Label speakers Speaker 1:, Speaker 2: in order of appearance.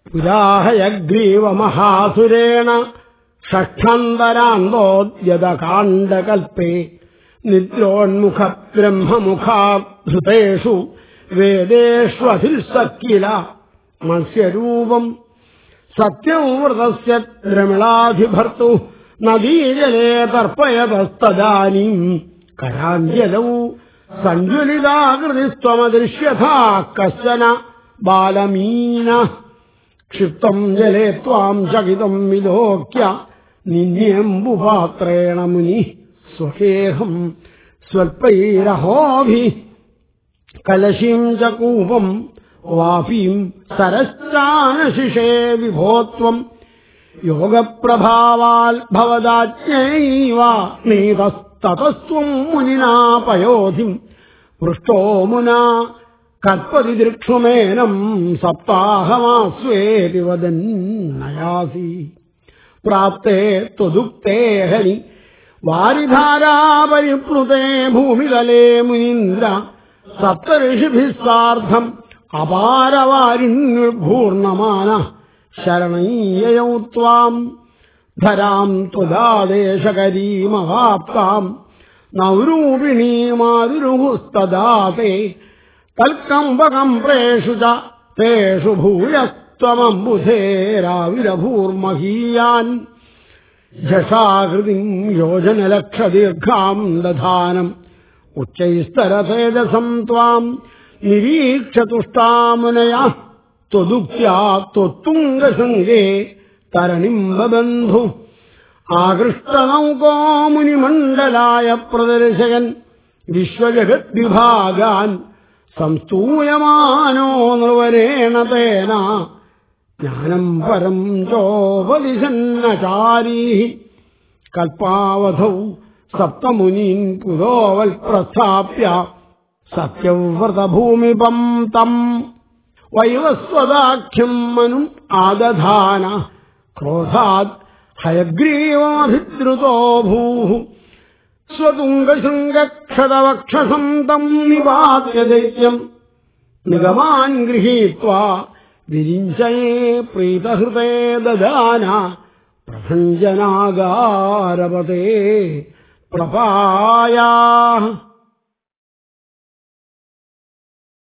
Speaker 1: പുരാഹയഗ്രീവമഹാസുരേണ ഷഷ്ഠന്തരാന്തോദ്യതകാണ്ഡകൽപ്പേ നിദ്രോന്മുഖ ബ്രഹ്മമുഖാധൃതേഷു വേദേഷ്വധിൽസക്കില മത്സ്യരൂപം സത്യവ്രതസ്യ ദ്രമിളാധിഭർത്തു നദീജലേ തർപ്പയതസ്തദാനീം കരാഞ്ജലൗ സഞ്ജ്വലിതാകൃതിസ്ത്വമദൃശ്യഥാ കശ്ചന ബാലമീന ക്ഷിപ്തം ജലേ ത്വാം ചകിതം വിലോക്യ നിന്യംബുപാത്രേണ മുനി സ്വഹേഹം സ്വൽപ്പൈരഹോഭി കലശീം ച കൂപം വാപീം സരശ്ചാനശിഷേ വിഭോത്വം യോഗപ്രഭാവാൽ ഭവദാജ്ഞൈവ നീതസ്തതസ്ത്വം മുനിനാ പയോധിം പൃഷ്ടോ മുനാ കൽപ്പതി ദൃക്ഷുമേനം സപ്താഹമാസ്വേതി വദന്നയാസി പ്രാപ്തേ ത്വദുക്തേ ഹരി വാരിധാരാപരിപ്ലുതേ ഭൂമിതലേ മുനീന്ദ്ര സപ്തഋഷിഭിः സാർദ്ധം അപാരവാരിണ്യൂർണമാന ശരണയ്യയൗ ത്വാം ധരാം ത്വദാദേശകരീമവാപ്താം നൗരൂപിണീമാരുരുഹുസ്തദാതേ തൽക്കമ്പകംപ്രേഷു ച തേഷു ഭൂയസ്ത്വമംബുധേരാവിരഭൂർമഹീയാൻ ജഷാകൃതിം യോജനലക്ഷദീർഘാം ദധാനം ഉച്ചൈസ്തരതേജസം ത്വാം നിരീക്ഷ തുഷ്ടാമുനയ ത്വദുക്ത്യാ ത്വത്തുംഗശൃംഗേ തരണിം ബബന്ധു ആകൃഷ്ടനൗകോ മുനിമണ്ഡലായ പ്രദർശകൻ വിശ്വജഗദ്വിഭാഗാൻ സംസ്തൂയമാനോ നിർവരേണ തേന ജ്ഞാനം പരം ചോപദിശന്നചാരീ കൽപ്പാവധൗ സപ്തമുനീൻ പുരോവൽ പ്രസ്ഥാപ്യ സത്യവ്രതഭൂമിപം തം വൈവസ്വദാഖ്യം മനും ആദധാന ക്രോധാത് ഹയഗ്രീവാഭിദ്രുതോ ഭൂ സ്വതുംഗശൃംഗക്ഷതവക്ഷസം തം നിപാത്യ ദൈത്യം നിഗമാൻ ഗൃഹീത്വാ വിരിഞ്ചയേ പ്രീതഹൃതേ ദദാന പ്രഭഞ്ജനാകാരപതേ പ്രപായാ